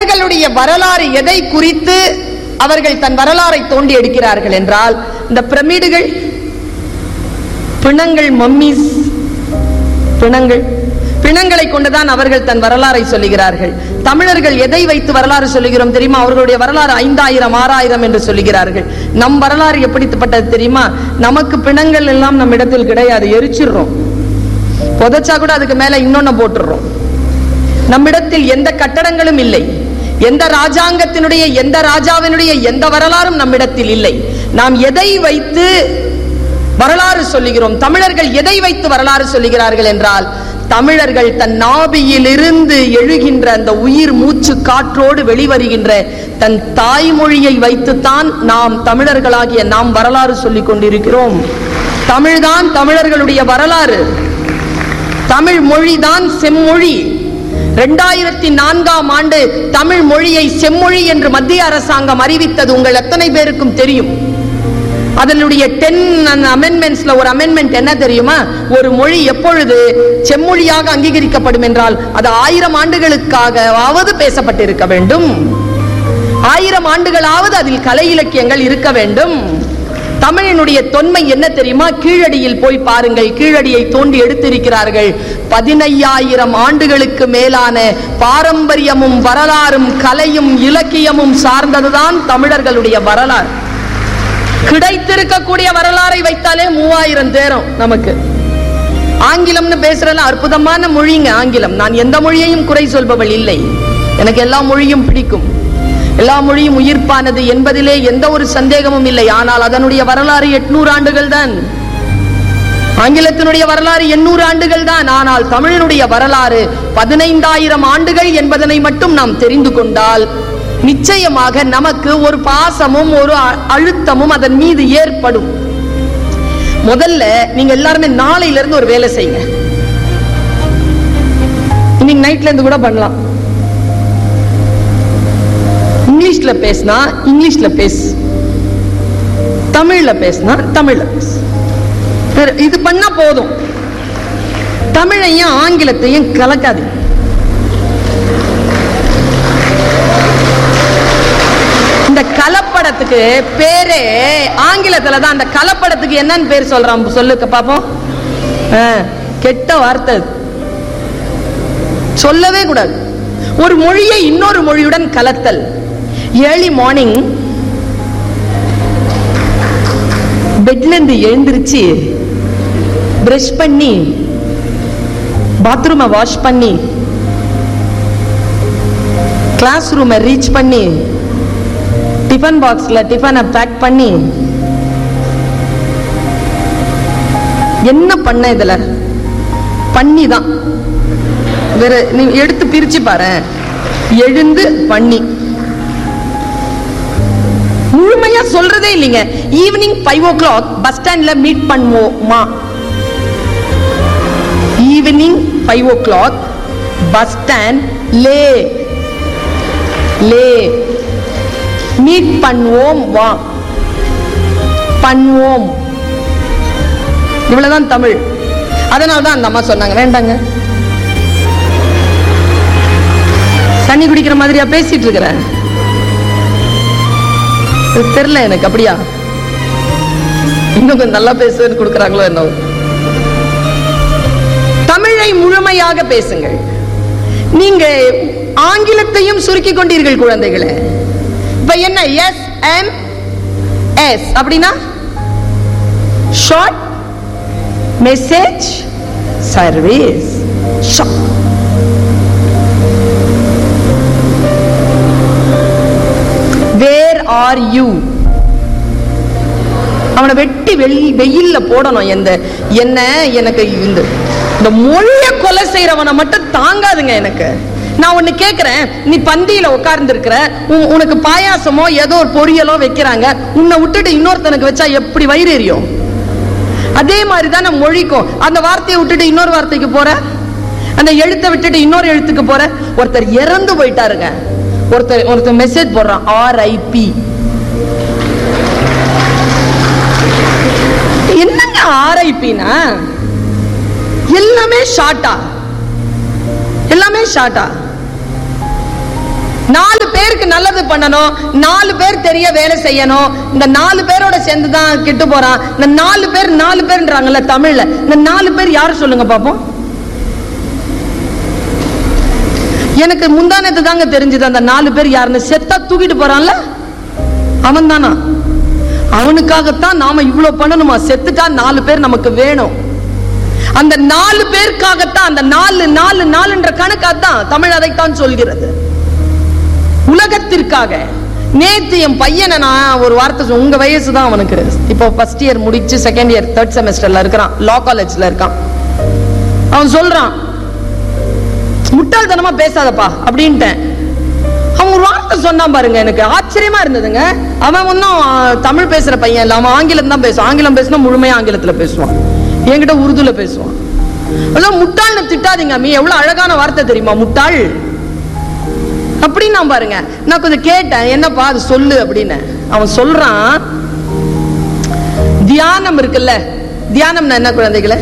தமிழர்களுடைய வரலாறு எதை குறித்து அவர்கள் தன் வரலாறை தோண்டி எடுக்கிறார்கள் என்றால் இந்த பிரமிடுகள் பிணங்கள் மம்மிஸ் பிணங்கள் பிணங்களை கொண்டுதான் அவர்கள் தன் வரலாறை சொல்லுகிறார்கள் தமிழர்கள் எதை வைத்து வரலாறு சொல்லுகிறோம் தெரியுமா அவர்களுடைய வரலாறு ஐந்தாயிரம் ஆறாயிரம் என்று சொல்லுகிறார்கள் நம் வரலாறு எப்படிப்பட்டது தெரியுமா நமக்கு பிணங்கள் எல்லாம் நம் இடத்தில் கிடையாது எரிச்சிடுறோம் புதைச்சா கூட அதுக்கு மேல இன்னொன்னு போட்டுடுறோம் நம்மிடத்தில் எந்த கட்டடங்களும் இல்லை எந்த ராஜாங்கத்தினுடைய எந்த ராஜாவினுடைய எந்த வரலாறும் நம்மிடத்தில் இல்லை நாம் எதை வைத்து வரலாறு சொல்லுகிறோம் தமிழர்கள் எதை வைத்து வரலாறு சொல்லுகிறார்கள் என்றால் தமிழர்கள் தன் நாபியிலிருந்து எழுகின்ற அந்த உயிர் மூச்சு காற்றோடு வெளிவருகின்ற தன் தாய்மொழியை வைத்துத்தான் நாம் தமிழர்களாகிய நாம் வரலாறு சொல்லிக் கொண்டிருக்கிறோம் தமிழ்தான் தமிழர்களுடைய வரலாறு தமிழ் மொழிதான் செம்மொழி இரண்டாயிரத்தி நான்காம் ஆண்டு தமிழ் மொழியை செம்மொழி என்று மத்திய அரசாங்கம் அறிவித்தது உங்கள் எத்தனை பேருக்கும் தெரியும் அதனுடைய டென் அமெண்ட்மெண்ட்ஸ்ல ஒரு அமெண்ட்மெண்ட் என்ன தெரியுமா ஒரு மொழி எப்பொழுது செம்மொழியாக அங்கீகரிக்கப்படும் என்றால் அது ஆயிரம் ஆண்டுகளுக்காகவாவது பேசப்பட்டிருக்க வேண்டும் ஆயிரம் ஆண்டுகளாவது அதில் கலை இலக்கியங்கள் இருக்க வேண்டும் தமிழினுடைய தொன்மை என்ன தெரியுமா கீழடியில் போய் பாருங்கள் கீழடியை தோண்டி எடுத்திருக்கிறார்கள் பதினையாயிரம் ஆண்டுகளுக்கு மேலான பாரம்பரியமும் வரலாறும் கலையும் இலக்கியமும் சார்ந்ததுதான் தமிழர்களுடைய வரலாறு கிடைத்திருக்கக்கூடிய வரலாறை வைத்தாலே மூவாயிரம் தேரும் நமக்கு ஆங்கிலம்னு பேசுறல அற்புதமான மொழிங்க ஆங்கிலம் நான் எந்த மொழியையும் குறை சொல்பவள் இல்லை எனக்கு எல்லா மொழியும் பிடிக்கும் எல்லா மொழியும் உயிர்ப்பானது என்பதிலே எந்த ஒரு சந்தேகமும் இல்லை ஆனால் அதனுடைய வரலாறு எட்நூறு ஆண்டுகள் தான் ஆங்கிலத்தினுடைய வரலாறு எண்ணூறு ஆண்டுகள் தான் ஆனால் தமிழனுடைய வரலாறு பதினைந்தாயிரம் ஆண்டுகள் என்பதனை மட்டும் நாம் தெரிந்து கொண்டால் நிச்சயமாக நமக்கு ஒரு பாசமும் ஒரு அ- அழுத்தமும் அதன் மீது ஏற்படும் முதல்ல நீங்க எல்லாருமே நாளையில இருந்து ஒரு வேலை செய்யுங்க இன்னைக்கு நைட்ல இருந்து கூட பண்ணலாம் இங்கிலீஷ்ல பேசினா இங்கிலீஷ்ல பேசு தமிழ்ல பேசினா தமிழ்ல பேசு வேற இது பண்ணா போதும் தமிழையும் ஆங்கிலத்தையும் கலக்காது இந்த கலப்படத்துக்கு பேரே ஆங்கிலத்துல தான் அந்த கலப்படத்துக்கு என்னன்னு பேர் சொல்றான் சொல்லுக்க பாப்போம் ஆ, கெட்ட வார்த்தை அது. சொல்லவே கூடாது ஒரு மொழியை இன்னொரு மொழியுடன் கலத்தல் ஏர்லி மார்னிங் பெட்ல இருந்து எழுந்திருச்சு பிரஷ் பண்ணி பாத்ரூமை வாஷ் பண்ணி கிளாஸ் ரூமை ரீச் பண்ணி டிஃபன் பாக்ஸ்ல டிஃபனை பேக் பண்ணி என்ன பண்ண இதுல பண்ணி தான் வேற நீ எடுத்து பிரிச்சு பாரு எழுந்து பண்ணி முழுமையா சொல்றதே இல்லைங்க evening five o'clock bus ஸ்டாண்ட்ல மீட் பண்ணுவோமா evening five o'clock bus stand லே லே மீட் பண்ணுவோம் வா பண்ணுவோம் இவ்வளவுதான் தமிழ் அதனால தான் அந்த அம்மா சொன்னாங்க வேண்டாங்க தண்ணி குடிக்கிற மாதிரியா பேசிட்டு இருக்கிறேன் இது தெரியல எனக்கு அப்படியா இன்னும் கொஞ்சம் நல்லா பேசுன்னு கொடுக்குறாங்களோ என்ன தமிழை முழுமையாக பேசுங்கள் நீங்க ஆங்கிலத்தையும் சுருக்கிக் கொண்டீர்கள் குழந்தைகளே இப்ப என்ன எஸ் எம் எஸ் அப்படின்னா short message service where are you அவனை வெட்டி வெள்ளி வெயில்ல போடணும் எந்த என்ன எனக்கு இந்த இந்த மொழிய கொலை செய்யறவனை மட்டும் தாங்காதுங்க எனக்கு நான் ஒண்ணு கேக்குறேன் நீ பந்தியில உட்கார்ந்து இருக்கிற உனக்கு பாயாசமோ ஏதோ ஒரு பொரியலோ வைக்கிறாங்க உன்னை விட்டுட்டு இன்னொருத்தனுக்கு வச்சா எப்படி வயிறு எரியும் அதே மாதிரி தான் நம்ம மொழிக்கும் அந்த வார்த்தையை விட்டுட்டு இன்னொரு வார்த்தைக்கு போற அந்த எழுத்தை விட்டுட்டு இன்னொரு எழுத்துக்கு போற ஒருத்தர் இறந்து போயிட்டாருங்க ஒருத்தர் ஒருத்தர் மெசேஜ் போடுறான் ஆர்ஐபி என்னங்க ஆர்ஐபினா எல்லாமே ஷார்ட்டா எல்லாமே ஷார்ட்டா நாலு பேருக்கு நல்லது பண்ணணும் நாலு பேர் தெரிய வேலை செய்யணும் இந்த நாலு பேரோட சேர்ந்து தான் கெட்டு போறான் இந்த நாலு பேர் நாலு பேர்ன்றாங்கல்ல தமிழ்ல இந்த நாலு பேர் யாரு சொல்லுங்க பாப்போம் எனக்கு முந்தானத்து தாங்க தெரிஞ்சது அந்த நாலு பேர் யாருன்னு செத்தா தூக்கிட்டு போறான்ல அவன் தானா அவனுக்காகத்தான் நாம இவ்வளவு பண்ணணுமா செத்துட்டா நாலு பேர் நமக்கு வேணும் அந்த நாலு பேருக்காகத்தான் அந்த நாலு நாலு நாலுன்ற கணக்காத்தான் தமிழ் அதைத்தான் சொல்கிறது உலகத்திற்காக நேத்து என் பையனை நான் ஒரு வார்த்தை சொ- உங்க வயசு தான் அவனுக்கு இப்போ ஃபர்ஸ்ட் இயர் முடிச்சு செகண்ட் இயர் தேர்ட் செமஸ்டர்ல இருக்கிறான் லா காலேஜ்ல இருக்கான் அவன் சொல்றான் முட்டாள்தனமா பேசாதப்பா அப்படின்ட்டேன் அவன் ஒரு வார்த்தை சொன்னான் பாருங்க எனக்கு ஆச்சரியமா இருந்ததுங்க அவன் ஒன்னும் தமிழ் பேசுற பையன் இல்ல அவன் ஆங்கிலம் தான் பேசுவான் ஆங்கிலம் பேசினா முழுமையா ஆங்கிலத்துல பேசுவான் என்கிட்ட உருதுல பேசுவான் அதான் முட்டாள்னு திட்டாதீங்க மீ எவ்வளவு அழகான வார்த்தை தெரியுமா முட்டாள் அப்படின்னு நான் பாருங்க நான் கொஞ்சம் கேட்டேன் என்னப்பா அது சொல்லு அப்படின்னு அவன் சொல்றான் தியானம் இருக்குல்ல தியானம்னா என்ன குழந்தைகளே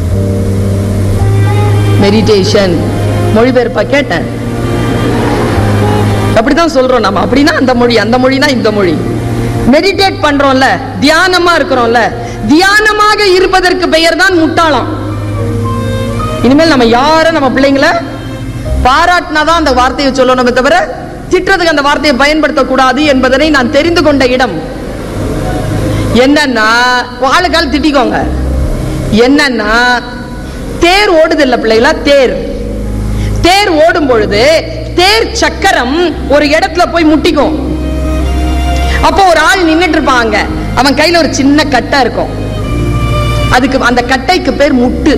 மெடிடேஷன் மொழிபெயர்ப்பா கேட்டேன் அப்படிதான் சொல்றோம் நம்ம அப்படின்னா அந்த மொழி அந்த மொழினா இந்த மொழி மெடிடேட் பண்றோம்ல தியானமா இருக்கிறோம்ல தியானமாக இருப்பதற்கு பெயர் தான் முட்டாளாம் இனிமேல் நம்ம யாரும் நம்ம பிள்ளைங்கள பாராட்டினாதான் அந்த வார்த்தையை சொல்லணுமே தவிர திட்டுறதுக்கு அந்த வார்த்தையை பயன்படுத்தக்கூடாது என்பதனை நான் தெரிந்து கொண்ட இடம் என்னன்னா வாழுக்கால் திட்டிக்கோங்க என்னன்னா தேர் ஓடுது இல்ல பிள்ளைகளா தேர் தேர் ஓடும் பொழுது தேர் சக்கரம் ஒரு இடத்துல போய் முட்டிக்கும் அப்போ ஒரு ஆள் நின்னுட்டு இருப்பான் அங்க அவன் கையில ஒரு சின்ன கட்டை இருக்கும் அதுக்கு அந்த கட்டைக்கு பேர் முட்டு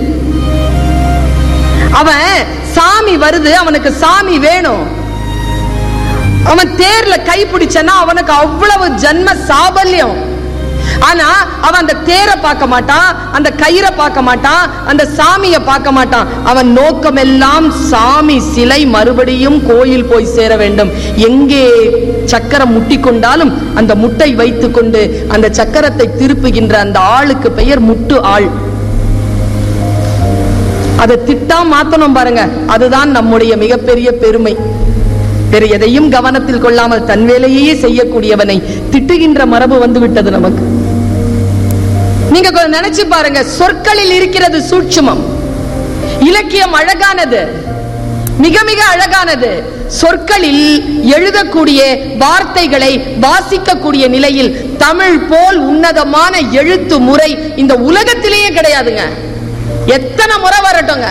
அவன் சாமி வருது அவனுக்கு சாமி வேணும் அவன் தேர்ல கை பிடிச்சனா அவனுக்கு அவ்வளவு ஜன்ம சாபல்யம் ஆனா அவன் அந்த தேரை பார்க்க மாட்டான் அந்த கயிறை பார்க்க மாட்டான் அந்த சாமியை பார்க்க மாட்டான் அவன் நோக்கமெல்லாம் சாமி சிலை மறுபடியும் கோயில் போய் சேர வேண்டும் எங்கே சக்கரம் முட்டிக்கொண்டாலும் அந்த முட்டை வைத்துக்கொண்டு அந்த சக்கரத்தை திருப்புகின்ற அந்த ஆளுக்கு பெயர் முட்டு ஆள் அதை திட்டா மாத்தணும் பாருங்க அதுதான் நம்முடைய மிகப்பெரிய பெருமை வேறு எதையும் கவனத்தில் கொள்ளாமல் தன் வேலையே செய்யக்கூடியவனை திட்டுகின்ற மரபு வந்து விட்டது நமக்கு நீங்க கொஞ்சம் நினைச்சு பாருங்க சொற்களில் இருக்கிறது சூட்சுமம் இலக்கியம் அழகானது மிக மிக அழகானது சொற்களில் எழுதக்கூடிய வார்த்தைகளை வாசிக்கக்கூடிய நிலையில் தமிழ் போல் உன்னதமான எழுத்து முறை இந்த உலகத்திலேயே கிடையாதுங்க எத்தனை முறை வரட்டுங்க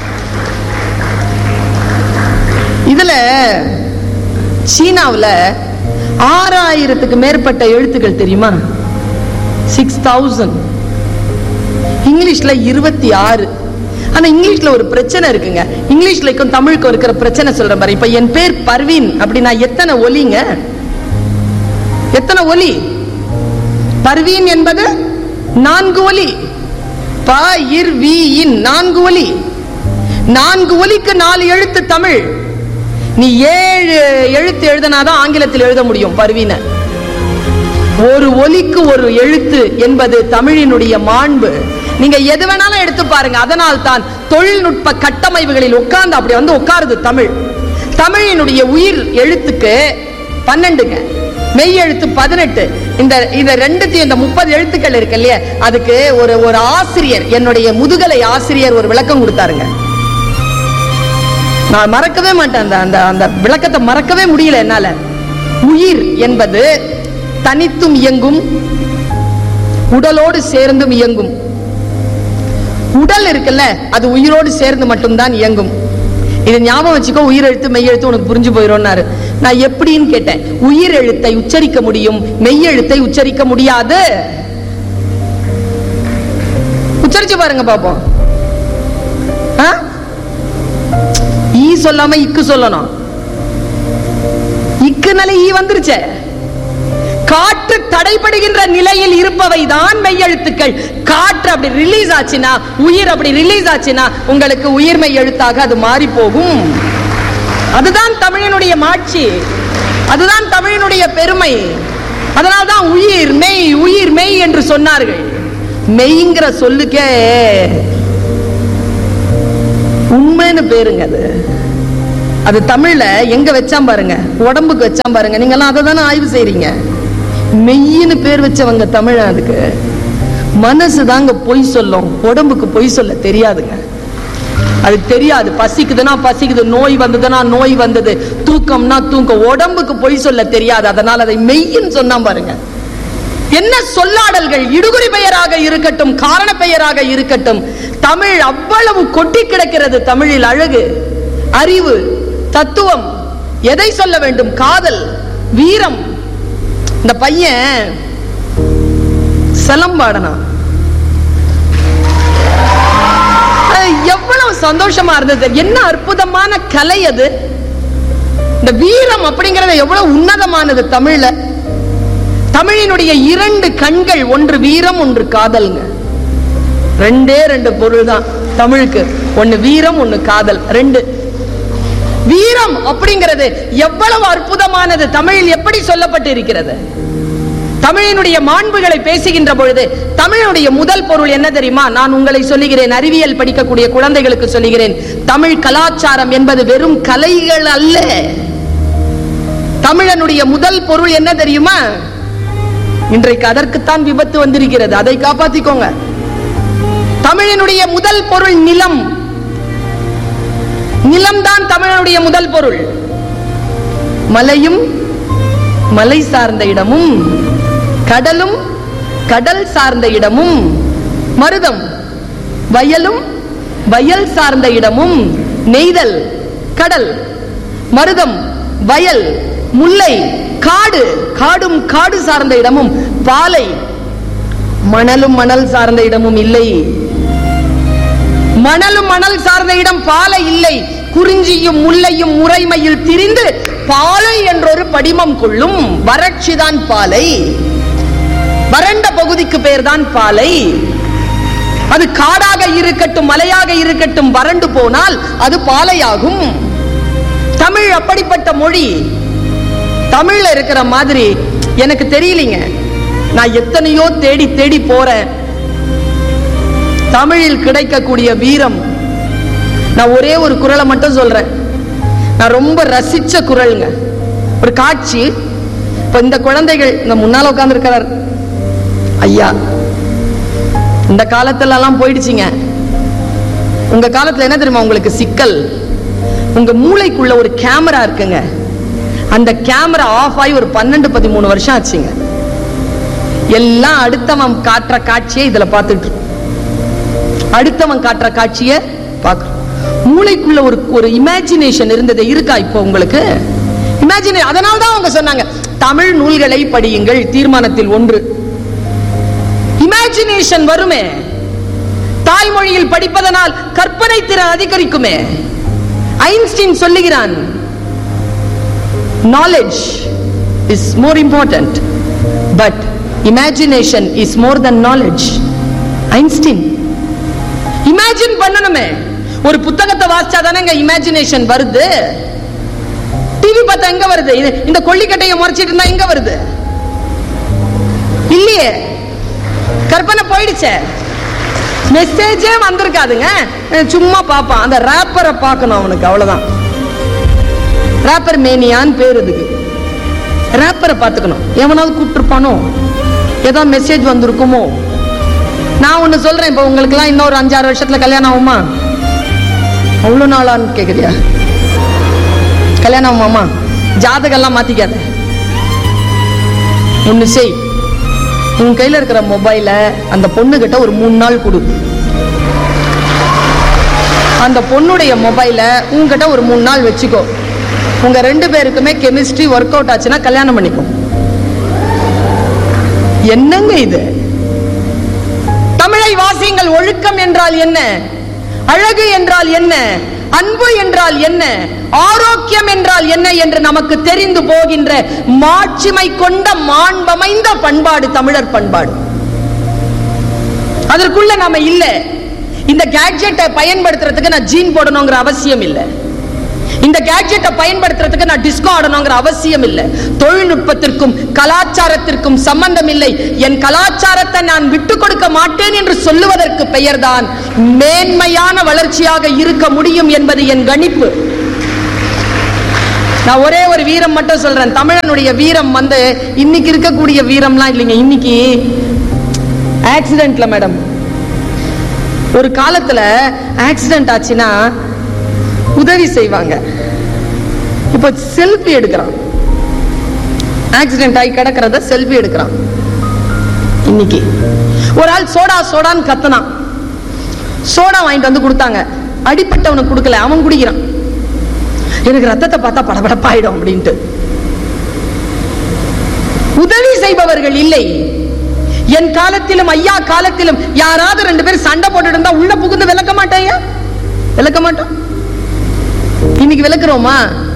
இதுல சீனாவுல ஆறாயிரத்துக்கு மேற்பட்ட எழுத்துக்கள் தெரியுமா சிக்ஸ் தௌசண்ட் இங்கிலீஷ்ல இருபத்தி ஆறு ஆனா இங்கிலீஷ்ல ஒரு பிரச்சனை இருக்குங்க இங்கிலீஷ்லக்கும் தமிழுக்கும் இருக்கிற பிரச்சனை சொல்றேன் பாரு இப்ப என் பேர் பர்வீன் அப்படின்னா எத்தனை ஒலிங்க எத்தனை ஒலி பர்வீன் என்பது நான்கு ஒலி ப இர் வி இன் நான்கு ஒலி நான்கு ஒலிக்கு நாலு எழுத்து தமிழ் நீ ஏழு எழுத்து எழுதினாதான் ஆங்கிலத்தில் எழுத முடியும் பர்வீன ஒரு ஒலிக்கு ஒரு எழுத்து என்பது தமிழினுடைய மாண்பு நீங்க எது வேணாலும் எடுத்து பாருங்க அதனால் தான் தொழில்நுட்ப கட்டமைப்புகளில் உட்கார்ந்து அப்படி வந்து உட்காருது தமிழ் தமிழினுடைய உயிர் எழுத்துக்கு பன்னெண்டுங்க மெய் எழுத்து பதினெட்டு இந்த இந்த ரெண்டுத்தையும் இந்த முப்பது எழுத்துக்கள் இருக்கு இல்லையா அதுக்கு ஒரு ஒரு ஆசிரியர் என்னுடைய முதுகலை ஆசிரியர் ஒரு விளக்கம் கொடுத்தாருங்க நான் மறக்கவே மாட்டேன் அந்த அந்த அந்த விளக்கத்தை மறக்கவே முடியல என்னால உயிர் என்பது தனித்தும் இயங்கும் உடலோடு சேர்ந்தும் இயங்கும் உடல் இருக்குல்ல அது உயிரோடு சேர்ந்து மட்டும்தான் இயங்கும் இது ஞாபகம் வச்சுக்கோ உயிர் எழுத்து மெய் எழுத்து உனக்கு புரிஞ்சு போயிடும்னாரு நான் எப்படின்னு கேட்டேன் உயிர் எழுத்தை உச்சரிக்க முடியும் மெய் எழுத்தை உச்சரிக்க முடியாது உச்சரிச்சு பாருங்க பாப்போம் ஆ? ஈ சொல்லாம இக்கு சொல்லணும் இக்குனால ஈ வந்துருச்சே காற்று தடைபடுகின்ற நிலையில் இருப்பவை தான் மெய்யெழுத்துக்கள் காற்று அப்படி ரிலீஸ் ஆச்சுன்னா உயிர் அப்படி ரிலீஸ் ஆச்சுன்னா உங்களுக்கு உயிர்மெய் எழுத்தாக அது மாறி போகும் அதுதான் தமிழினுடைய மாட்சி அதுதான் தமிழினுடைய பெருமை அதனால்தான் உயிர் மெய் உயிர் மெய் என்று சொன்னார்கள் மெய்ங்கிற சொல்லுக்கே உண்மைன்னு பேருங்க அது அது தமிழ்ல எங்க வச்சாம் பாருங்க உடம்புக்கு வச்சாம் பாருங்க நீங்க எல்லாம் அதை தானே ஆய்வு செய்றீங்க மெய்யின்னு பேர் வச்சவங்க தமிழ அதுக்கு மனசு தாங்க பொய் சொல்லும் உடம்புக்கு பொய் சொல்ல தெரியாதுங்க அதுக்கு தெரியாது பசிக்குதுன்னா பசிக்குது நோய் வந்ததுன்னா நோய் வந்தது தூக்கம்னா தூக்கம் உடம்புக்கு பொய் சொல்ல தெரியாது அதனால அதை மெய்யின்னு சொன்னா பாருங்க என்ன சொல்லாடல்கள் இடுகுறி பெயராக இருக்கட்டும் காரண பெயராக இருக்கட்டும் தமிழ் அவ்வளவு கொட்டி கிடக்கிறது தமிழில் அழகு அறிவு தத்துவம் எதை சொல்ல வேண்டும் காதல் வீரம் இந்த பையன் சிலம்பாடனா எவ்வளவு சந்தோஷமா இருந்தது என்ன அற்புதமான கலை அது இந்த வீரம் அப்படிங்கறது எவ்வளவு உன்னதமானது தமிழ்ல தமிழினுடைய இரண்டு கண்கள் ஒன்று வீரம் ஒன்று காதல்ங்க ரெண்டே ரெண்டு பொருள் தான் தமிழுக்கு ஒன்னு வீரம் ஒன்னு காதல் ரெண்டு வீரம் அப்படிங்கிறது எவ்வளவு அற்புதமானது தமிழில் எப்படி சொல்லப்பட்டு இருக்கிறது தமிழினுடைய மாண்புகளை பேசுகின்ற பொழுது தமிழுடைய முதல் பொருள் என்ன தெரியுமா நான் உங்களை சொல்லுகிறேன் அறிவியல் படிக்கக்கூடிய குழந்தைகளுக்கு சொல்லுகிறேன் தமிழ் கலாச்சாரம் என்பது வெறும் கலைகள் அல்ல தமிழனுடைய முதல் பொருள் என்ன தெரியுமா இன்றைக்கு அதற்குத்தான் விபத்து வந்திருக்கிறது அதை காப்பாத்திக்கோங்க தமிழினுடைய முதல் பொருள் நிலம் நிலம்தான் தமிழனுடைய முதல் பொருள் மலையும் மலை சார்ந்த இடமும் கடலும் கடல் சார்ந்த இடமும் மருதம் வயலும் வயல் சார்ந்த இடமும் நெய்தல் கடல் மருதம் வயல் முல்லை காடு காடும் காடு சார்ந்த இடமும் பாலை மணலும் மணல் சார்ந்த இடமும் இல்லை மணலும் மணல் சார்ந்த இடம் பாலை இல்லை குறிஞ்சியும் முல்லையும் முறைமையில் திரிந்து பாலை என்றொரு படிமம் கொள்ளும் வறட்சிதான் பாலை வறண்ட பகுதிக்கு பெயர்தான் பாலை அது காடாக இருக்கட்டும் மலையாக இருக்கட்டும் வறண்டு போனால் அது பாலையாகும் தமிழ் அப்படிப்பட்ட மொழி தமிழ்ல இருக்கிற மாதிரி எனக்கு தெரியலீங்க நான் எத்தனையோ தேடி தேடி போறேன் தமிழில் கிடைக்கக்கூடிய வீரம் நான் ஒரே ஒரு குரலை மட்டும் சொல்றேன் நான் ரொம்ப ரசிச்ச குரலுங்க ஒரு காட்சி இப்ப இந்த குழந்தைகள் இந்த முன்னால உட்கார்ந்து இருக்கிறார் ஐயா இந்த காலத்துல எல்லாம் போயிடுச்சுங்க உங்க காலத்துல என்ன தெரியுமா உங்களுக்கு சிக்கல் உங்க மூளைக்குள்ள ஒரு கேமரா இருக்குங்க அந்த கேமரா ஆஃப் ஆகி ஒரு பன்னெண்டு பதிமூணு வருஷம் ஆச்சுங்க எல்லாம் அடுத்தவன் காட்டுற காட்சியை இதுல பார்த்துட்டு இருக்கோம். அடுத்தவன் காட்டுற காட்சியை பார்க்கிறோம் மூளைக்குள்ள ஒரு ஒரு இமேஜினேஷன் இருந்தது இருக்கா இப்போ உங்களுக்கு இமேஜினே அதனால தான் அவங்க சொன்னாங்க தமிழ் நூல்களை படியுங்கள் தீர்மானத்தில் ஒன்று இமேஜினேஷன் வருமே தாய்மொழியில் படிப்பதனால் கற்பனை திறன் அதிகரிக்குமே ஐன்ஸ்டீன் சொல்லுகிறான் knowledge is more important but imagination is more than knowledge Einstein imagine பண்ணணுமே ஒரு புத்தகத்தை வாசிச்சா தானே இமேஜினேஷன் வருது டிவி பார்த்தா எங்க வருது இது- இந்த கொல்லிக்கட்டையை முறைச்சிட்டு இருந்தா எங்க வருது இல்லையே கற்பனை போயிடுச்சே மெசேஜே வந்திருக்காதுங்க அஹ் சும்மா பார்ப்பான் அந்த ரேப்பரை பார்க்கணும் அவனுக்கு அவ்வளவுதான் ரேப்பர் மேனியான்னு பேர் இதுக்கு ரேப்பரை பார்த்துக்கணும் எவனாவது கூப்பிட்டுருப்பானோ ஏதோ மெசேஜ் வந்திருக்குமோ நான் ஒன்று சொல்றேன் இப்போ உங்களுக்குலாம் இன்னொரு அஞ்சாறு வருஷத்துல கல்யாணம் ஆகுமா அவ்வளோ நாளான்னு கேட்குறியா கல்யாணம் ஆகுமாமா ஜாதகம்லாம் மாத்திக்காத ஒன்று செய் உன் கையில் இருக்கிற மொபைலை அந்த பொண்ணுகிட்ட ஒரு மூணு நாள் கொடு அந்த பொண்ணுடைய மொபைலை உங்ககிட்ட ஒரு மூணு நாள் வச்சுக்கோ உங்க ரெண்டு பேருக்குமே கெமிஸ்ட்ரி ஒர்க் அவுட் ஆச்சுன்னா கல்யாணம் பண்ணிக்கோ என்னங்க இது தமிழை வாசியுங்கள் ஒழுக்கம் என்றால் என்ன அழகு என்றால் என்ன அன்பு என்றால் என்ன ஆரோக்கியம் என்றால் என்ன என்று நமக்கு தெரிந்து போகின்ற மாட்சிமை கொண்ட மாண்பமைந்த பண்பாடு தமிழர் பண்பாடு அதற்குள்ள நாம இல்ல இந்த கேட்ஜெட்டை பயன்படுத்துறதுக்கு நான் ஜீன் போடணுங்கிற அவசியம் இல்லை இந்த கேட்ஜெட்டை பயன்படுத்துறதுக்கு நான் டிஸ்கோ ஆடணுங்கிற அவசியம் இல்லை தொழில்நுட்பத்திற்கும் கலாச்சாரத்திற்கும் சம்பந்தம் இல்லை என் கலாச்சாரத்தை நான் விட்டு கொடுக்க மாட்டேன் என்று சொல்லுவதற்கு பெயர்தான் மேன்மையான வளர்ச்சியாக இருக்க முடியும் என்பது என் கணிப்பு நான் ஒரே ஒரு வீரம் மட்டும் சொல்றேன் தமிழனுடைய வீரம் வந்து இன்னைக்கு இருக்கக்கூடிய வீரம்லாம் இல்லைங்க இன்னைக்கு ஆக்சிடென்ட்ல மேடம் ஒரு காலத்துல ஆக்சிடென்ட் ஆச்சுன்னா உதவி செய்வாங்க இப்போ செல்ஃபி எடுக்கிறான் ஆக்சிடென்ட் ஆகி கிடக்கிறத செல்ஃபி எடுக்கிறான் இன்னைக்கு ஒரு ஆள் சோடா சோடான்னு கத்துனான் சோடா வாங்கிட்டு வந்து கொடுத்தாங்க அடிப்பட்டவனுக்கு கொடுக்கல அவன் குடிக்கிறான் எனக்கு ரத்தத்தை பார்த்தா படபடப்பாயிடும் அப்படின்ட்டு உதவி செய்பவர்கள் இல்லை என் காலத்திலும் ஐயா காலத்திலும் யாராவது ரெண்டு பேர் சண்டை போட்டுட்டு இருந்தா உள்ள புகுந்து விளக்க மாட்டாயா விளக்க மாட்டோம் இன்னைக்கு விளக்குறோமா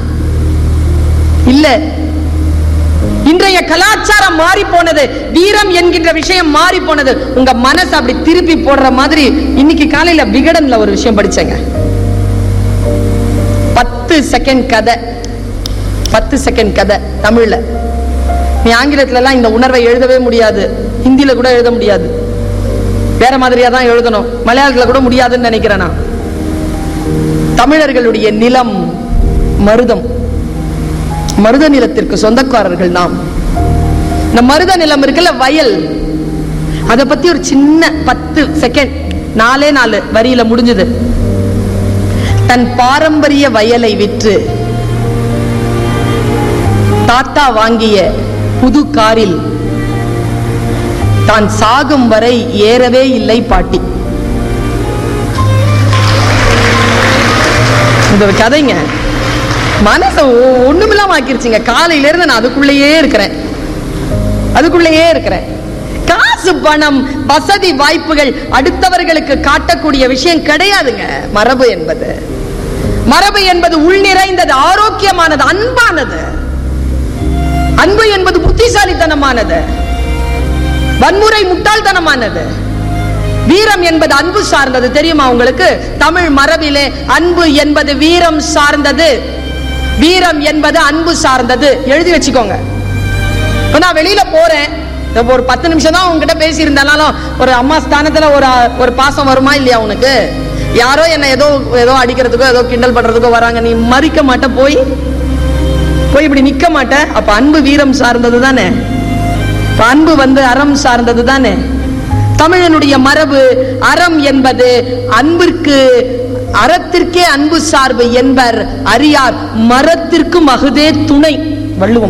இல்ல இன்றைய கலாச்சாரம் மாறி போனது வீரம் என்கின்ற விஷயம் மாறி போனது உங்க மனசு அப்படி திருப்பி போடுற மாதிரி இன்னைக்கு காலையில விகடன்ல ஒரு விஷயம் படிச்சேங்க பத்து செகண்ட் கதை பத்து செகண்ட் கதை தமிழ்ல நீ ஆங்கிலத்துல எல்லாம் இந்த உணர்வை எழுதவே முடியாது ஹிந்தியில கூட எழுத முடியாது வேற மாதிரியா தான் எழுதணும் மலையாளத்துல கூட முடியாதுன்னு நினைக்கிறேன் நான் தமிழர்களுடைய நிலம் மருதம் மருத நிலத்திற்கு சொந்தக்காரர்கள் நாம் இந்த மருத நிலம் இருக்குல்ல வயல் அத பத்தி ஒரு சின்ன பத்து செகண்ட் நாலே நாலு வரியில முடிஞ்சது தன் பாரம்பரிய வயலை விற்று தாத்தா வாங்கிய புது காரில் தான் சாகும் வரை ஏறவே இல்லை பாட்டி இந்த கதைங்க மனச ஒ- ஒண்ணுமில்லாம ஆக்கிருச்சுங்க காலையில இருந்து நான் அதுக்குள்ளேயே இருக்கிறேன் அதுக்குள்ளேயே இருக்கிறேன் காசு பணம் வசதி வாய்ப்புகள் அடுத்தவர்களுக்கு காட்டக்கூடிய விஷயம் கிடையாதுங்க மரபு என்பது மரபு என்பது உள் நிறைந்தது ஆரோக்கியமானது அன்பானது அன்பு என்பது புத்திசாலித்தனமானது வன்முறை முட்டாள்தனமானது வீரம் என்பது அன்பு சார்ந்தது தெரியுமா உங்களுக்கு தமிழ் மரபிலே அன்பு என்பது வீரம் சார்ந்தது வீரம் என்பது அன்பு சார்ந்தது எழுதி வச்சுக்கோங்க இப்ப நான் வெளியில போறேன் இப்ப ஒரு பத்து நிமிஷம் தான் உங்ககிட்ட பேசி இருந்தாலும் ஒரு அம்மா ஸ்தானத்துல ஒரு ஒரு பாசம் வருமா இல்லையா உனக்கு யாரோ என்ன ஏதோ ஏதோ அடிக்கிறதுக்கோ ஏதோ கிண்டல் பண்றதுக்கோ வராங்க நீ மறிக்க மாட்ட போய் போய் இப்படி நிக்க மாட்ட அப்ப அன்பு வீரம் சார்ந்தது தானே இப்ப அன்பு வந்து அறம் சார்ந்தது தானே தமிழனுடைய மரபு அறம் என்பது அன்பிற்கு அறத்திற்கே அன்பு சார்பு என்பர் அறியார் மரத்திற்கும் அகுதே துணை வள்ளுவம்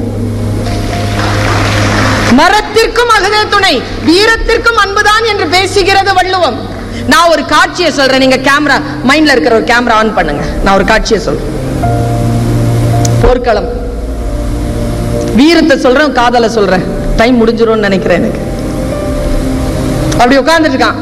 மரத்திற்கும் அகுதே துணை வீரத்திற்கும் அன்புதான் என்று பேசுகிறது வள்ளுவம் நான் ஒரு காட்சியை சொல்றேன் நீங்க கேமரா மைண்ட்ல இருக்கிற ஒரு கேமரா ஆன் பண்ணுங்க நான் ஒரு காட்சியை சொல்றேன் போர்க்களம் வீரத்தை சொல்றேன் காதலை சொல்றேன் டைம் முடிஞ்சிரும்னு நினைக்கிறேன் எனக்கு அப்படி உட்கார்ந்துட்டு இருக்கான்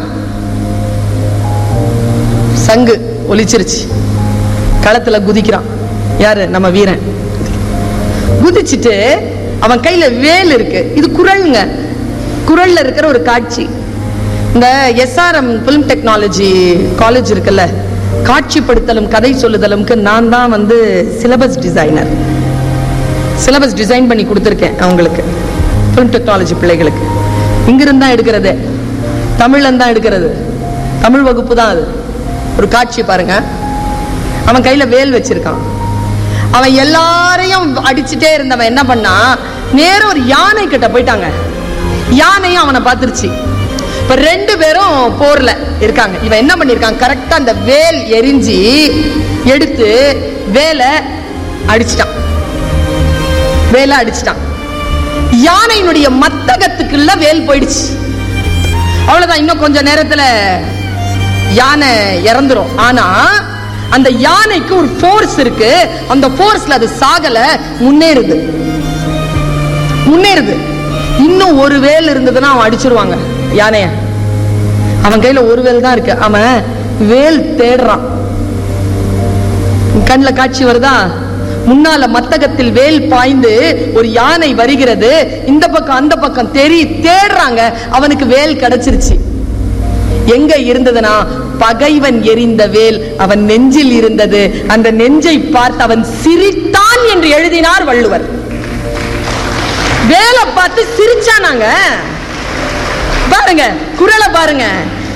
சங்கு ஒலிச்சிருச்சு களத்துல குதிக்கிறான் யாரு நம்ம வீரன் குதிச்சிட்டு அவன் கையில வேல் இருக்கு இது குரல்ங்க குரல்ல இருக்கிற ஒரு காட்சி இந்த எஸ்ஆர்எம் பிலிம் டெக்னாலஜி காலேஜ் இருக்குல்ல காட்சிப்படுத்தலும் கதை சொல்லுதலும்க்கு நான் தான் வந்து சிலபஸ் டிசைனர் சிலபஸ் டிசைன் பண்ணி கொடுத்துருக்கேன் அவங்களுக்கு ஃபிலிம் டெக்னாலஜி பிள்ளைகளுக்கு இங்கிருந்து தான் எடுக்கிறது தமிழ்ல தான் எடுக்கிறது தமிழ் வகுப்பு தான் அது ஒரு காட்சி பாருங்க அவன் கையில வேல் வச்சிருக்கான் அவன் எல்லாரையும் அடிச்சுட்டே இருந்தவன் என்ன பண்ணா நேரா ஒரு யானை கிட்ட போயிட்டாங்க யானையும் அவனை பார்த்துருச்சு இப்ப ரெண்டு பேரும் போர்ல இருக்காங்க இவன் என்ன பண்ணிருக்கான் கரெக்டா அந்த வேல் எரிஞ்சு எடுத்து வேலை அடிச்சிட்டான் வேலை அடிச்சிட்டான் யானையினுடைய மத்தகத்துக்குள்ள வேல் போயிடுச்சு அவ்வளவுதான் இன்னும் கொஞ்ச நேரத்துல யானை இறந்துரும் ஆனா அந்த யானைக்கு ஒரு ஃபோர்ஸ் இருக்கு அந்த ஃபோர்ஸ்ல அது சாகல முன்னேறுது முன்னேறுது இன்னும் ஒரு வேல் இருந்ததுன்னா அவன் அடிச்சிருவாங்க யானைய அவன் கையில ஒரு வேல் தான் இருக்கு அவன் வேல் தேடுறான் கண்ணுல காட்சி வருதா முன்னால மத்தகத்தில் வேல் பாய்ந்து ஒரு யானை வருகிறது இந்த பக்கம் அந்த பக்கம் தெரி தேடுறாங்க அவனுக்கு வேல் கிடைச்சிருச்சு எங்க இருந்ததுன்னா பகைவன் எரிந்த வேல் அவன் நெஞ்சில் இருந்தது அந்த நெஞ்சை பார்த்து அவன் சிரித்தான் என்று எழுதினார் வள்ளுவர் வேலை பார்த்து சிரிச்சானாங்க பாருங்க குரலை பாருங்க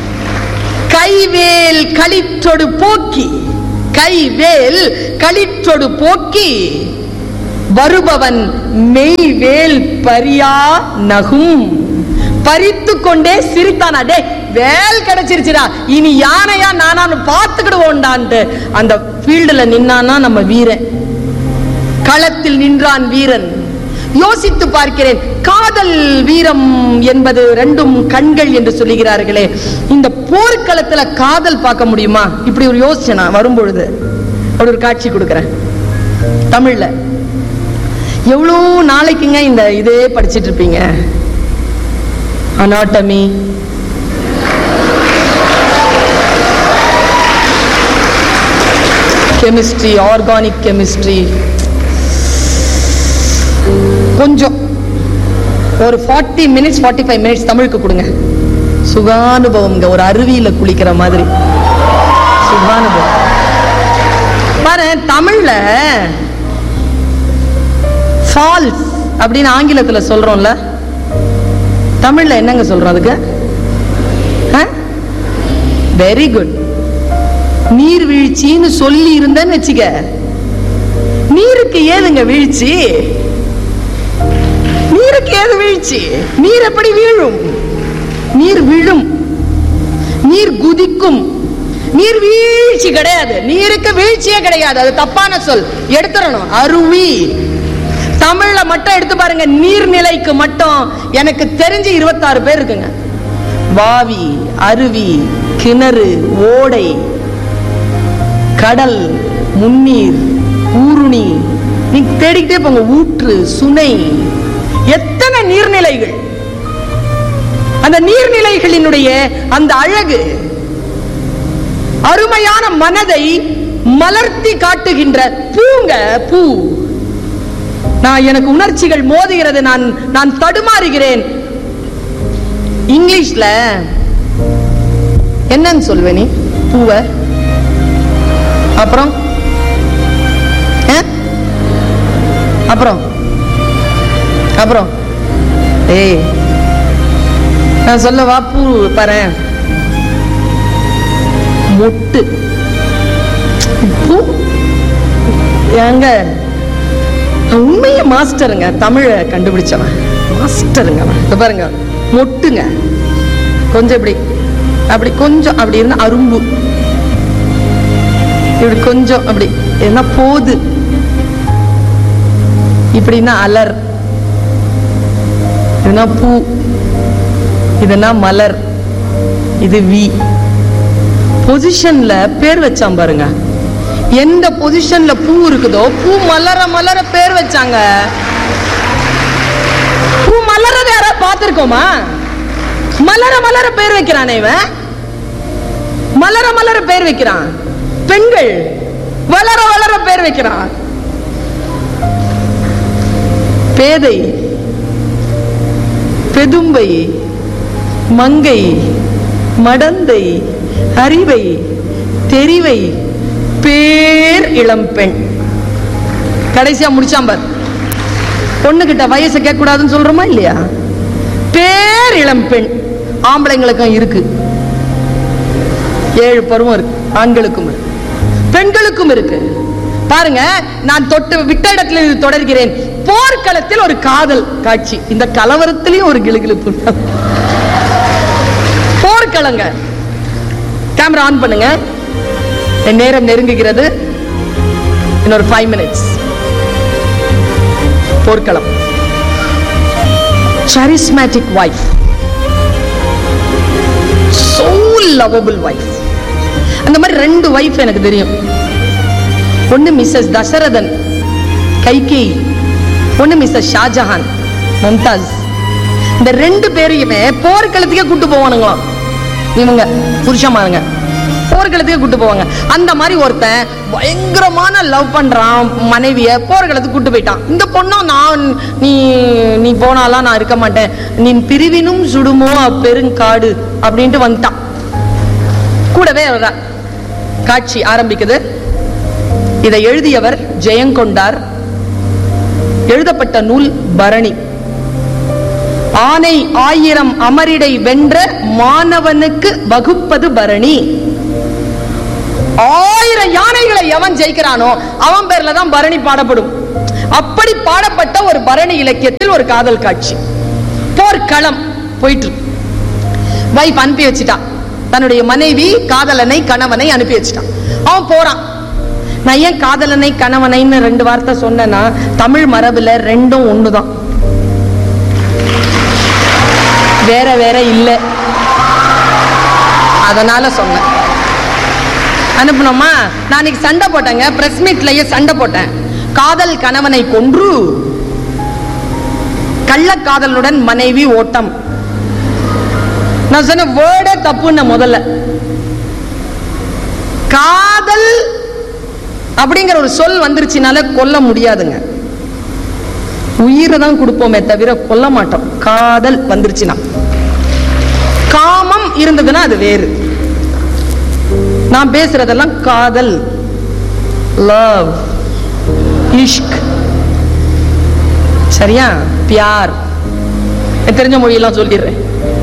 கைவேல் களிற்றொடு போக்கி கைவேல் களிற்றொடு போக்கி வருபவன் மெய்வேல் பரியா நகும் பறித்து கொண்டே சிரித்தானா டே வேல் கிடைச்சிருச்சுடா இனி யானையா நானான்னு பார்த்துக்கிடுவோண்டான்ட்டு அந்த ஃபீல்டுல நின்னானா நம்ம வீரன் களத்தில் நின்றான் வீரன் யோசித்து பார்க்கிறேன் காதல் வீரம் என்பது ரெண்டும் கண்கள் என்று சொல்லுகிறார்களே இந்த போர்க்களத்துல காதல் பார்க்க முடியுமா இப்படி ஒரு யோசனை வரும்பொழுது அப்படி ஒரு காட்சி கொடுக்கிறேன் தமிழ்ல எவ்வளோ நாளைக்குங்க இந்த இதே படிச்சிட்டு இருப்பீங்க அனாட்டமி கெமிஸ்ட்ரி ஆர்கானிக் கெமிஸ்ட்ரி கொஞ்சம் ஒரு forty minutes forty five minutes தமிழுக்கு கொடுங்க சுகானுபவம்ங்க ஒரு அருவியில குளிக்கிற மாதிரி சுகானுபவம் பாரு தமிழ்ல ஃபால்ஸ் அப்படின்னு ஆங்கிலத்துல சொல்றோம்ல தமிழ்ல என்னங்க சொல்றோம் அதுக்கு வெரி குட் நீர்வீழ்ச்சின்னு சொல்லி இருந்தேன்னு வச்சுக்க நீருக்கு ஏதுங்க வீழ்ச்சி நீருக்கு ஏது வீழ்ச்சி நீர் எப்படி வீழும் நீர் விழும் நீர் குதிக்கும் நீர் வீழ்ச்சி கிடையாது நீருக்கு வீழ்ச்சியே கிடையாது அது தப்பான சொல் எடுத்துடணும் அருவி தமிழ்ல மட்டும் எடுத்து பாருங்க நீர்நிலைக்கு மட்டும் எனக்கு தெரிஞ்சு இருபத்தாறு பேர் இருக்குங்க வாவி அருவி கிணறு ஓடை கடல் முன்னீர் ஊருணி நீங்க தேடிக்கிட்டே போங்க ஊற்று சுனை எத்தனை நீர்நிலைகள் அந்த நீர்நிலைகளினுடைய அந்த அழகு அருமையான மனதை மலர்த்தி காட்டுகின்ற பூங்க பூ நான் எனக்கு உணர்ச்சிகள் மோதுகிறது நான் நான் தடுமாறுகிறேன் இங்கிலீஷ்ல என்னன்னு சொல்வே நீ பூவ அப்புறம் ஆ? அப்புறம் அப்புறம் ஏய் நான் சொல்லவா பூ பாரு மொட்டு பூ ஏங்க அவன் உண்மைய மாஸ்டருங்க தமிழை கண்டுபிடிச்சவன் மாஸ்டருங்க அவன் இப்ப பாருங்க மொட்டுங்க கொஞ்சம் இப்படி அப்படி கொஞ்சம் அப்படி இருந்தா அரும்பு இப்படி கொஞ்சம் அப்படி என்ன போது இப்படின்னா அலர் இதுனா பூ இதுனா மலர் இது வி பொசிஷன்ல பேர் வச்சான் பாருங்க எந்த பொசிஷன்ல பூ இருக்குதோ பூ மலர மலர பேர் வச்சாங்க பூ மலரத யாராவது பார்த்திருக்கோமா மலர மலர பேர் வைக்கிறானே இவன் மலர மலர பேர் வைக்கிறான் பெண்கள் வளர வளர பேர் வைக்கிறான் பேதை பெதும்பை மங்கை மடந்தை அறிவை தெரிவை பேர் இளம்பெண் கடைசியா முடிச்சாம் பார் பொண்ணுகிட்ட வயசை கேட்க கூடாதுன்னு சொல்றோமா இல்லையா பேர் இளம்பெண் ஆம்பளைங்களுக்கும் இருக்கு ஏழு பருவம் இருக்கு ஆண்களுக்கும் இருக்கு பெண்களுக்கும் இருக்கு பாருங்க நான் தொட்டு விட்ட இடத்துல இது தொடர்கிறேன் போர்க்களத்தில் ஒரு காதல் காட்சி இந்த கலவரத்திலையும் ஒரு கிளுகிளுப்பு போர்க்களங்க கேமரா ஆன் பண்ணுங்க என் நேரம் நெருங்குகிறது இன்னொரு ஃபைவ் மினிட்ஸ் போர்க்களம் charismatic wife so lovable wife அந்த மாதிரி ரெண்டு வைஃப் எனக்கு தெரியும் ஒன்னு மிஸ்ஸஸ் தசரதன் கைகேயி ஒன்னு மிஸ்ஸஸ் ஷாஜஹான் மும்தாஸ் இந்த ரெண்டு பேரையுமே போர்க்களத்துக்கே கூட்டு போவானுங்களாம் இவங்க புருஷமானுங்க போர்க்களத்துக்கே கூட்டு போவாங்க அந்த மாதிரி ஒருத்தன் பயங்கரமான லவ் பண்றான் மனைவிய போர்க்களத்துக்கு கூட்டு போயிட்டான் இந்த பொண்ணும் நான் நீ நீ போனாலாம் நான் இருக்க மாட்டேன் நீ பிரிவினும் சுடுமோ அப்பெருங்காடு அப்படின்ட்டு வந்துட்டான் கூடவே வர்றா காட்சி ஆரம்பிக்குது இதை எழுதியவர் ஜெயங்கொண்டார் எழுதப்பட்ட நூல் பரணி ஆனை ஆயிரம் அமரிடை வென்ற மாணவனுக்கு வகுப்பது பரணி ஆயிரம் யானைகளை எவன் ஜெயிக்கிறானோ அவன் பேர்ல தான் பரணி பாடப்படும் அப்படி பாடப்பட்ட ஒரு பரணி இலக்கியத்தில் ஒரு காதல் காட்சி போர்க்களம் போயிட்டு இருக்கு. வைஃப் அனுப்பி வச்சிட்டான் தன்னுடைய மனைவி காதலனை கணவனை அனுப்பி வச்சிட்டான் அவன் போறான் நான் ஏன் காதலனை கணவனைன்னு ரெண்டு வார்த்தை சொன்னேன்னா தமிழ் மரபுல ரெண்டும் ஒண்ணுதான் வேற வேற இல்ல அதனால சொன்னேன் அனுப்பணுமா நான் இன்னைக்கு சண்டை போட்டேங்க பிரஸ் மீட்லயே சண்டை போட்டேன் காதல் கணவனை கொன்று கள்ளக்காதலுடன் மனைவி ஓட்டம் நான் சொன்ன வேர்டே தப்புன்னு முதல்ல காதல் அப்படிங்கிற ஒரு சொல் வந்துருச்சுனால கொல்ல முடியாதுங்க உயிரை தான் கொடுப்போமே தவிர கொல்ல மாட்டோம் காதல் வந்துருச்சுன்னா காமம் இருந்ததுன்னா அது வேறு நான் பேசுறதெல்லாம் காதல் லவ் இஷ்க் சரியா பியார் எனக்கு தெரிஞ்ச மொழியெல்லாம் சொல்லிடுறேன்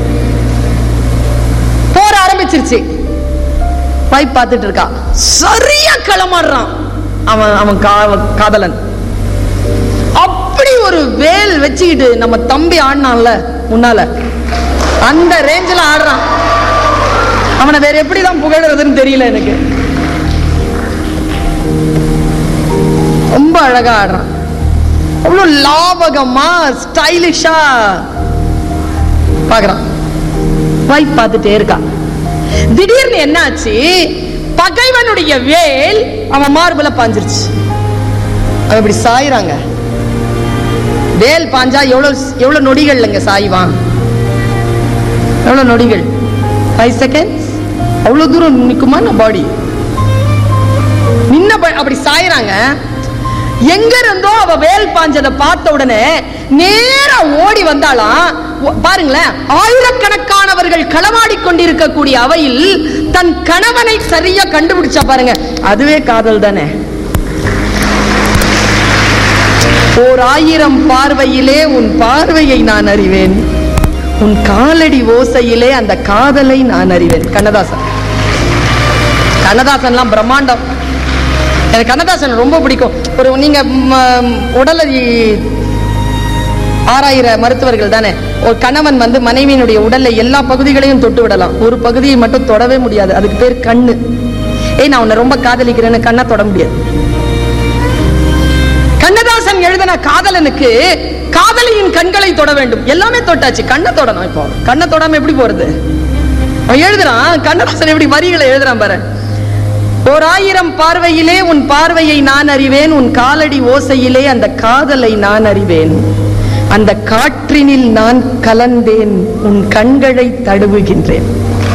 போற ஆரம்பிச்சிருச்சு வைப் பார்த்துட்டு இருக்கா சரியா களமாடுறான் அவன் அவன் கா- காதலன் அப்படி ஒரு வேல் வச்சுக்கிட்டு நம்ம தம்பி ஆடினான்ல முன்னால அந்த ரேஞ்சில் ஆடுறான் அவனை வேற எப்படி தான் புகழறதுன்னு தெரியல எனக்கு ரொம்ப அழகா ஆடுறான் அவ்வளவு லாபகமா ஸ்டைலிஷா பாக்குறான் வைப் பார்த்துட்டே இருக்கா திடீர்னு என்னாச்சு பகைவனுடைய வேல் அவன் மார்புல பாஞ்சிருச்சு அவன் இப்படி சாயிறாங்க வேல் பாஞ்சா எவ்வளவு எவ்வளவு நொடிகள் இல்லைங்க சாய்வான் எவ்வளவு நொடிகள் ஃபைவ் செகண்ட்ஸ் அவ்வளவு தூரம் நிக்குமா நம்ம பாடி நின்ன ப- அப்படி சாயிறாங்க எங்க இருந்தோ அவ வேல் பாஞ்சதை பார்த்த உடனே நேரா ஓடி வந்தாளாம் ஒ- பாருங்களேன் ஆயிரக்கணக்கானவர்கள் களவாடி கொண்டிருக்கக்கூடிய அவையில் தன் கணவனை சரியா கண்டுபிடிச்சா பாருங்க அதுவே காதல் தானே ஓர் ஆயிரம் பார்வையிலே உன் பார்வையை நான் அறிவேன் உன் காலடி ஓசையிலே அந்த காதலை நான் அறிவேன் கண்ணதாசன் கண்ணதாசன்லாம் பிரம்மாண்டம் எனக்கு கண்ணதாசன் ரொம்ப பிடிக்கும் ஒரு நீங்க ம், உடலை ஆறாயிர மருத்துவர்கள் தானே ஒரு கணவன் வந்து மனைவியினுடைய உடல்ல எல்லா பகுதிகளையும் தொட்டு விடலாம் ஒரு பகுதியை மட்டும் தொடவே முடியாது அதுக்கு பேர் கண்ணு ஏய் நான் உன்னை ரொம்ப காதலிக்கிறேன்னு கண்ணை தொட முடியாது கண்ணதாசன் எழுதின காதலனுக்கு காதலியின் கண்களை தொட வேண்டும் எல்லாமே தொட்டாச்சு கண்ணை தொடணும் இப்போ கண்ணை தொடாம எப்படி போறது அவன் எழுதுறான் கண்ணதாசன் எப்படி வரிகளை எழுதுறான் பாரு ஓர் ஆயிரம் பார்வையிலே உன் பார்வையை நான் அறிவேன் உன் காலடி ஓசையிலே அந்த காதலை நான் அறிவேன் அந்த காற்றினில் நான் கலந்தேன் உன் கண்களை தடுவுகின்றேன்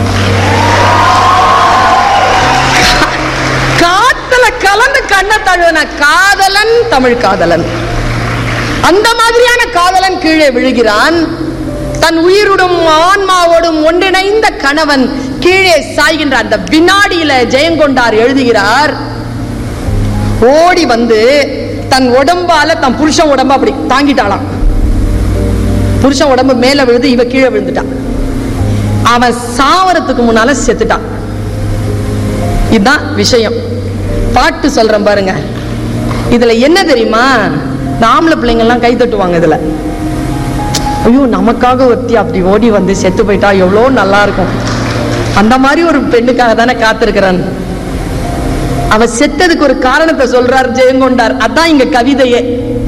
காத்துல கலந்து கண்ணை தழுவன காதலன் தமிழ் காதலன் அந்த மாதிரியான காதலன் கீழே விழுகிறான் தன் உயிருடும் ஆன்மாவோடும் ஒன்றிணைந்த கணவன் கீழே சாய்கின்ற அந்த வினாடியில ஜெயங்கொண்டார் எழுதுகிறார் ஓடி வந்து தன் உடம்பால தன் புருஷன் உடம்ப அப்படி தாங்கிட்டாளாம் புருஷன் உடம்பு மேல விழுது இவ கீழே விழுந்துட்டான் அவன் சாவறதுக்கு முன்னால செத்துட்டான் இதுதான் விஷயம் பாட்டு சொல்றேன் பாருங்க இதுல என்ன தெரியுமா இந்த ஆம்பளை பிள்ளைங்க எல்லாம் கை தட்டுவாங்க இதுல ஐயோ நமக்காக ஒருத்தி அப்படி ஓடி வந்து செத்து போயிட்டா எவ்வளோ நல்லா இருக்கும் அந்த மாதிரி ஒரு பெண்ணுக்காக தானே காத்திருக்கிறான் அவ செத்ததுக்கு ஒரு காரணத்தை சொல்றார் ஜெயங்கொண்டார் அதான் இங்க கவிதையே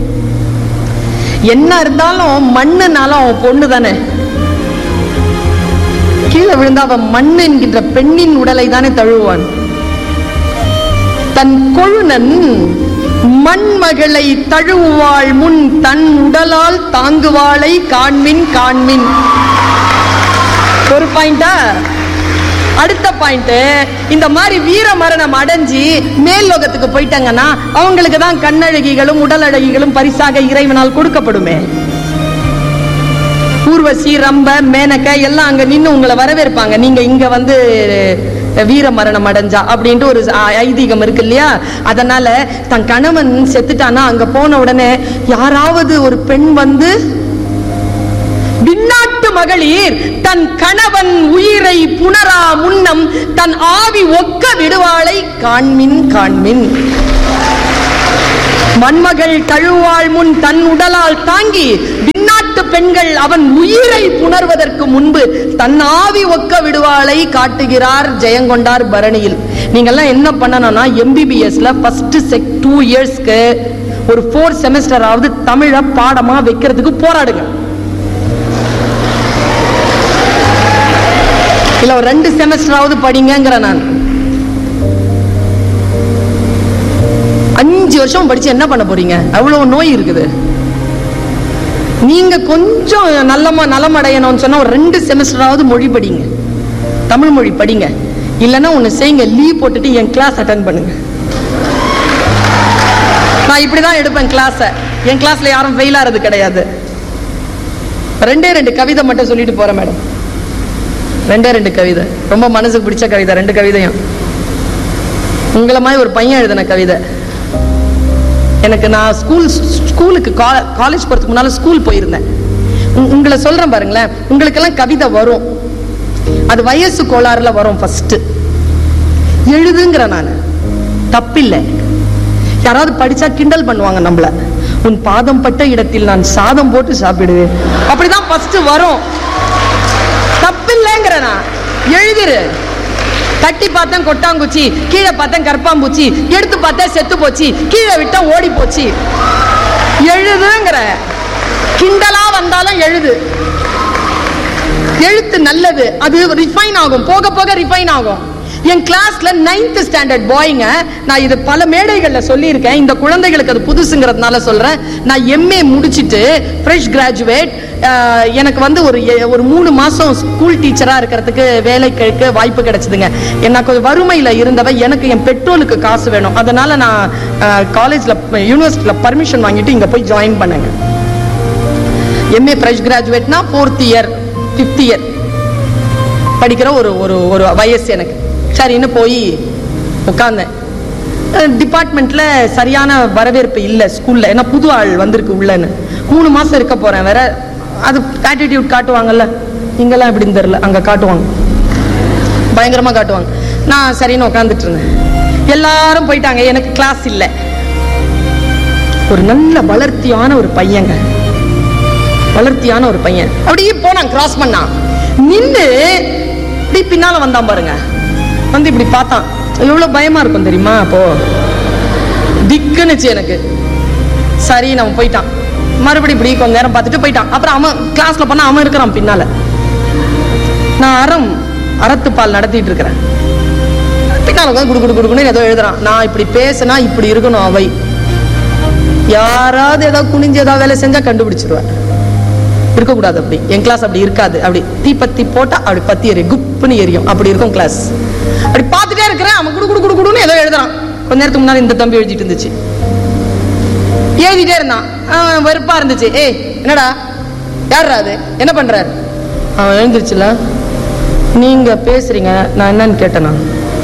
என்ன இருந்தாலும் மண்ணுனாலும் அவன் பொண்ணு தானே கீழே விழுந்தா அவன் மண் என்கின்ற பெண்ணின் உடலை தானே தழுவான் தன் கொழுனன் மண்மகளை தழுவாள் முன் தன் உடலால் தாங்குவாளை காண்மின் காண்மின் ஒரு பாயிண்டா அடுத்த பாயிண்ட் இந்த மாதிரி வீர மரணம் அடைஞ்சு மேல் லோகத்துக்கு போயிட்டாங்கன்னா அவங்களுக்கு தான் கண்ணழகிகளும் உடல் அழகிகளும் பரிசாக இறைவனால் கொடுக்கப்படுமே ஊர்வசி ரம்ப மேனக்க எல்லாம் அங்க நின்னு உங்களை வரவேற்பாங்க நீங்க இங்க வந்து வீர மரணம் அடைஞ்சா அப்படின்ட்டு ஒரு ஐ- ஐதீகம் இருக்கு இல்லையா அதனால தன் கணவன் செத்துட்டானா அங்க போன உடனே யாராவது ஒரு பெண் வந்து விண்ணாட்டு மகளிர் தன் கணவன் உயிரை புணரா முன்னம் தன் ஆவி ஒக்க விடுவாளை காண்மின் காண்மின் மண்மகள் தழுவாள் முன் தன் உடலால் தாங்கி விண்ணாட்டு பெண்கள் அவன் உயிரை புணர்வதற்கு முன்பு தன் ஆவி ஒக்க விடுவாளை காட்டுகிறார் ஜெயங்கொண்டார் பரணியில் நீங்கெல்லாம் என்ன பண்ணணும்னா எம்பிபிஎஸ்ல ஃபர்ஸ்ட் செக் டூ இயர்ஸ்க்கு ஒரு ஃபோர் செமஸ்டராவது தமிழ பாடமா வைக்கிறதுக்கு போராடுங்க இல்ல ஒரு ரெண்டு செமஸ்டராவது படிங்கங்கிற நான் அஞ்சு வருஷம் படிச்சு என்ன பண்ண போறீங்க அவ்வளவு நோய் இருக்குது நீங்க கொஞ்சம் நல்லமா நலமடையணும்னு சொன்னா ஒரு ரெண்டு செமஸ்டராவது மொழி படிங்க தமிழ் மொழி படிங்க இல்லைன்னா ஒண்ணு செய்யுங்க லீவ் போட்டுட்டு என் கிளாஸ் அட்டன் பண்ணுங்க நான் இப்படிதான் எடுப்பேன் கிளாஸ என் கிளாஸ்ல யாரும் ஃபெயில் ஆறது கிடையாது ரெண்டே ரெண்டு கவிதை மட்டும் சொல்லிட்டு போறேன் மேடம் ரெண்டே ரெண்டு கவிதை ரொம்ப மனசுக்கு பிடிச்ச கவிதை ரெண்டு கவிதையும் உங்களை மாதிரி ஒரு பையன் எழுதின கவிதை எனக்கு நான் ஸ்கூல் ஸ்கூலுக்கு காலேஜ் போறதுக்கு முன்னால ஸ்கூல் போயிருந்தேன் உ- உங்களை சொல்றேன் பாருங்களேன் உங்களுக்கெல்லாம் கவிதை வரும் அது வயசு கோளாறுல வரும் ஃபர்ஸ்ட் எழுதுங்கிற நான் தப்பில்லை யாராவது படிச்சா கிண்டல் பண்ணுவாங்க நம்மள உன் பாதம் பட்ட இடத்தில் நான் சாதம் போட்டு சாப்பிடுவேன் அப்படிதான் ஃபர்ஸ்ட் வரும் தப்பில்லைங்கிற நான் எழுதிரு தட்டி பார்த்தேன் கொட்டாங்குச்சி கீழே பார்த்தேன் கற்பாம்பூச்சி எடுத்து பார்த்தேன் செத்து போச்சு கீழே விட்டா ஓடி போச்சு எழுதுங்கிற கிண்டலா வந்தாலும் எழுது எழுத்து நல்லது அது ரிஃபைன் ஆகும் போக போக ரிஃபைன் ஆகும் என் கிளாஸ்ல நைன்த் ஸ்டாண்டர்ட் பாய்ங்க நான் இது பல மேடைகள்ல சொல்லியிருக்கேன் இந்த குழந்தைகளுக்கு அது புதுசுங்கிறதுனால சொல்றேன் நான் எம்ஏ முடிச்சிட்டு ஃப்ரெஷ் கிராஜுவேட் எனக்கு வந்து ஒரு எ- ஒரு மூணு மாசம் ஸ்கூல் டீச்சரா இருக்கிறதுக்கு வேலை கிடைக்க வாய்ப்பு கிடைச்சதுங்க எனக்கு கொஞ்சம் வறுமையில இருந்தவ எனக்கு என் பெட்ரோலுக்கு காசு வேணும் அதனால நான் காலேஜ்ல யூனிவர்சிட்டியில பர்மிஷன் வாங்கிட்டு இங்க போய் ஜாயின் பண்ணேங்க எம்ஏ ஃப்ரெஷ் கிராஜுவேட்னா ஃபோர்த் இயர் ஃபிஃப்த் இயர் படிக்கிற ஒரு ஒரு ஒரு வயசு எனக்கு சரின்னு போய் உட்கார்ந்தேன் டிபார்ட்மெண்ட்ல சரியான வரவேற்பு இல்லை ஸ்கூல்ல ஏன்னா புது ஆள் வந்திருக்கு உள்ளன்னு மூணு மாசம் இருக்க போறேன் வேற அது ஆட்டிடியூட் காட்டுவாங்கல்ல இங்கெல்லாம் எப்படின்னு தெரியல அங்க காட்டுவாங்க பயங்கரமா காட்டுவாங்க நான் சரின்னு உட்காந்துட்டு இருந்தேன் எல்லாரும் போயிட்டாங்க எனக்கு கிளாஸ் இல்லை ஒரு நல்ல வளர்த்தியான ஒரு பையங்க வளர்த்தியான ஒரு பையன் அப்படியே போனான் கிராஸ் பண்ணான் நின்னு இப்படி பின்னால வந்தான் பாருங்க வந்து இப்படி பார்த்தான் எவ்வளவு பயமா இருக்கும் தெரியுமா அப்போ திக்குன்னுச்சு எனக்கு சரி நம்ம போயிட்டான் மறுபடியும் இப்படி கொஞ்ச நேரம் பார்த்துட்டு போயிட்டான் அப்புறம் அவன் கிளாஸ்ல பண்ணா அவன் இருக்கிறான் பின்னால நான் அறம் அறத்துப்பால் நடத்திட்டு இருக்கிறேன் பின்னால உட்கார்ந்து குடு குடு குடுக்குன்னு ஏதோ எழுதுறான் நான் இப்படி பேசினா இப்படி இருக்கணும் அவை யாராவது ஏதாவது குனிஞ்சு ஏதாவது வேலை செஞ்சா கண்டுபிடிச்சிருவேன் இருக்கக்கூடாது அப்படி என் கிளாஸ் அப்படி இருக்காது அப்படி தீப்பத்தி போட்டா அப்படி பத்தி எரியும் குப்புன்னு எரியும் அப்படி இருக்கும் கிளாஸ் அப்படி பார்த்துட்டே இருக்கிறேன் அவன் குடு குடு குடு குடுன்னு ஏதோ எழுதுறான் கொஞ்ச நேரத்துக்கு முன்னாடி இந்த தம்பி எழுதிட்டு இருந்துச்சு எழுதிட்டே இருந்தான் அவன் வெறுப்பா இருந்துச்சு ஏய் என்னடா யார்ரா அது என்ன பண்றாரு அவன் எழுந்திருச்சுல நீங்க பேசுறீங்க நான் என்னன்னு கேட்டேனா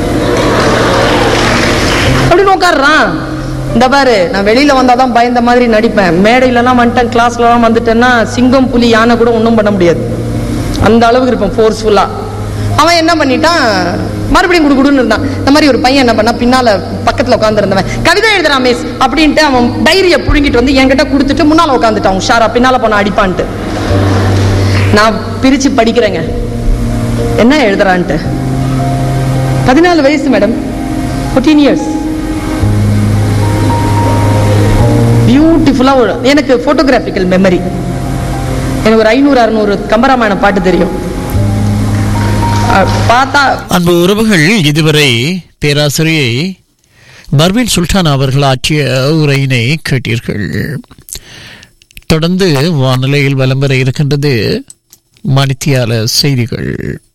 அப்படின்னு உட்காடுறான் இந்த பாரு நான் வெளியில வந்தாதான் பயந்த மாதிரி நடிப்பேன் மேடையிலலாம் வந்துட்டேன் கிளாஸ்லலாம் வந்துட்டேன்னா சிங்கம் புலி யானை கூட ஒன்றும் பண்ண முடியாது அந்த அளவுக்கு இருப்பேன் ஃபோர்ஸ்ஃபுல்லா அவன் என்ன பண்ணிட்டான் மறுபடியும் குடுகுடுன்னு இருந்தான் இந்த மாதிரி ஒரு பையன் என்ன பண்ணா பின்னால பக்கத்துல உட்காந்துருந்தவன் கவிதை எழுதுறான் மிஸ் அப்படின்ட்டு அவன் டைரியை புடுங்கிட்டு வந்து என்கிட்ட கொடுத்துட்டு முன்னால உட்காந்துட்டான் உஷாரா பின்னால போன அடிப்பான்ட்டு நான் பிரிச்சு படிக்கிறேங்க என்ன எழுதுறான்ட்டு பதினாலு வயசு மேடம் 14 இயர்ஸ் பியூட்டிஃபுல்லா ஒரு எனக்கு போட்டோகிராபிக்கல் மெமரி எனக்கு ஒரு ஐநூறு அறுநூறு கம்பராமாயண பாட்டு தெரியும் அஹ் பார்த்தா அன்பு உறவுகள் இதுவரை பேராசிரியை பர்வீன் சுல்தான் அவர்கள் ஆற்றிய உரையினை கேட்டீர்கள் தொடர்ந்து வானிலையில் வலம் வர இருக்கின்றது மணித்தியால செய்திகள்